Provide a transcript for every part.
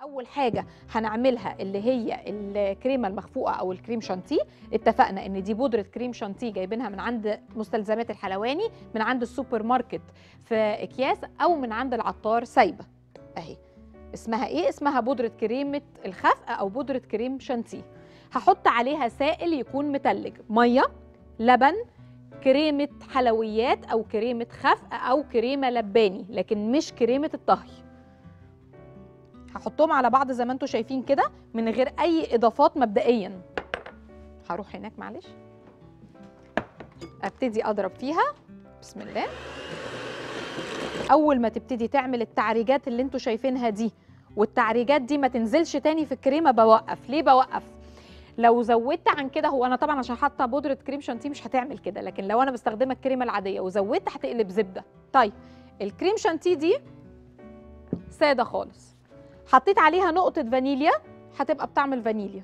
اول حاجه هنعملها اللي هي الكريمه المخفوقه او الكريم شانتيه اتفقنا ان دي بودره كريم شانتيه جايبينها من عند مستلزمات الحلواني من عند السوبر ماركت في اكياس او من عند العطار سايبه اهي اسمها ايه اسمها بودره كريمه الخفق او بودره كريم شانتيه هحط عليها سائل يكون متلج ميه لبن كريمه حلويات او كريمه خفق او كريمه لباني لكن مش كريمه الطهي هحطهم على بعض زي ما انتم شايفين كده من غير اي اضافات مبدئيا هروح هناك معلش ابتدي اضرب فيها بسم الله اول ما تبتدي تعمل التعريجات اللي انتم شايفينها دي والتعريجات دي ما تنزلش تاني في الكريمه بوقف ليه بوقف لو زودت عن كده هو انا طبعا عشان حاطه بودره كريم شانتيه مش هتعمل كده لكن لو انا بستخدمها الكريمه العاديه وزودت هتقلب زبده طيب الكريم شانتيه دي ساده خالص حطيت عليها نقطه فانيليا هتبقى بطعم الفانيليا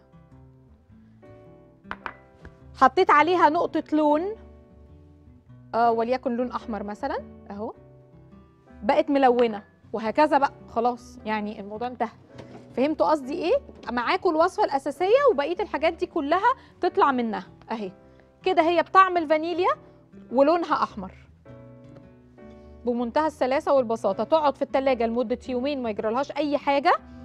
حطيت عليها نقطه لون آه وليكن لون احمر مثلا اهو بقت ملونه وهكذا بقى خلاص يعني الموضوع انتهى فهمتوا قصدي ايه معاكم الوصفه الاساسيه وبقيه الحاجات دي كلها تطلع منها اهي كده هي بطعم الفانيليا ولونها احمر بمنتهى السلاسه والبساطه تقعد في التلاجة لمده يومين ما يجرالهاش اي حاجه